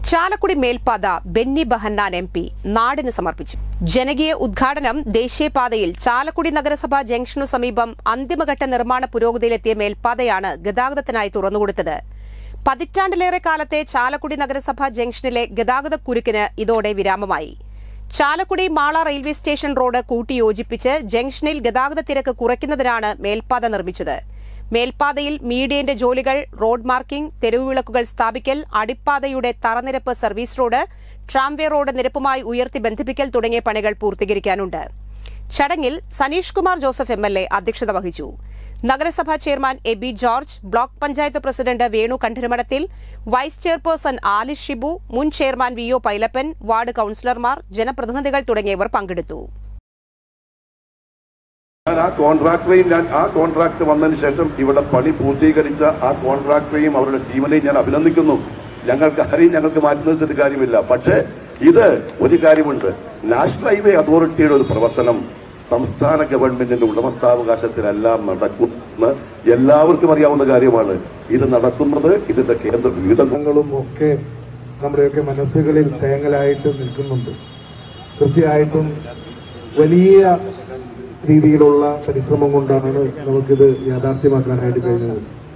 ചാലക്കുടി മേൽപ്പാത Benny Behanan M P നാടിന് സമർപ്പിച്ചു ജനകീയ ഉദ്ഘാടനം ദേശീയപാതയിൽ ചാലക്കുടി നഗരസഭാ ജംഗ്ഷനു സമീപം അന്തിമഘട്ട നിർമ്മാണ പുരോഗതിയിലെത്തിയ മേൽപ്പാതയാണ് ഗതാഗതത്തിനായി തുറന്നുകൊടുത്തത് പതിറ്റാണ്ടിലേറെ കാലത്തെ ചാലക്കുടി നഗരസഭാ ജംഗ്ഷനിലെ ഗതാഗത കുരുക്കിന് ഇതോടെ വിരാമമായി Chalakudy Mala railway station road കൂട്ടിയോജിപ്പിച്ച് ജംഗ്ഷനിൽ ഗതാഗത തിരക്ക് കുറയ്ക്കുന്നതിനാണ് മേൽപ്പാത നിർമ്മിച്ചത് മേൽപ്പാതയിൽ മീഡിയന്റെ ജോലികൾ റോഡ് മാർക്കിംഗ് തെരുവുവിളക്കുകൾ സ്ഥാപിക്കൽ അടിപ്പാതയുടെ തറനിരപ്പ് സർവീസ് റോഡ് ട്രാംവേ റോഡ് നിരപ്പുമായി ഉയർത്തി ബന്ധിപ്പിക്കൽ തുടങ്ങിയ പണികൾ പൂർത്തീകരിക്കാനുണ്ട് ചടങ്ങിൽ Saneesh Kumar Joseph M L A അധ്യക്ഷത വഹിച്ചു നഗരസഭാ chairman A B George block panchayat president Venu Kantharamathil vice chairperson Alice Shibu മുൻ chairman V O Pailappan ward കൌൺസിലർമാർ ജനപ്രതിനിധികൾ തുടങ്ങിയവർ പങ്കെടുത്തു ഞാൻ ആ കോൺട്രാക്ടറെയും ഞാൻ ആ കോൺട്രാക്ട് വന്നതിന് ശേഷം ഇവിടെ പണി പൂർത്തീകരിച്ച ആ കോൺട്രാക്ടറെയും അവരുടെ ടീമിനെയും ഞാൻ അഭിനന്ദിക്കുന്നു ഞങ്ങൾക്ക് ആരെയും ഞങ്ങൾക്ക് മാറ്റി നിർത്തിയിട്ട് കാര്യമില്ല പക്ഷേ ഇത് ഒരു കാര്യമുണ്ട് നാഷണൽ ഹൈവേ അതോറിറ്റിയുടെ ഒരു പ്രവർത്തനം സംസ്ഥാന ഗവൺമെന്റിന്റെ ഉടമസ്ഥാവകാശത്തിലെല്ലാം നടക്കുന്ന എല്ലാവർക്കും അറിയാവുന്ന കാര്യമാണ് ഇത് നടത്തുന്നത് ഇതിന്റെ കേന്ദ്ര വിവിധ ങ്ങളും ഒക്കെ നമ്മുടെയൊക്കെ മനസ്സുകളിൽ തേങ്ങലായിട്ട് നിൽക്കുന്നുണ്ട് തീർച്ചയായിട്ടും വലിയ രീതിയിലുള്ള പരിശ്രമം കൊണ്ടാണ് നമുക്കിത് യാഥാർത്ഥ്യമാക്കാനായിട്ട് കഴിഞ്ഞത്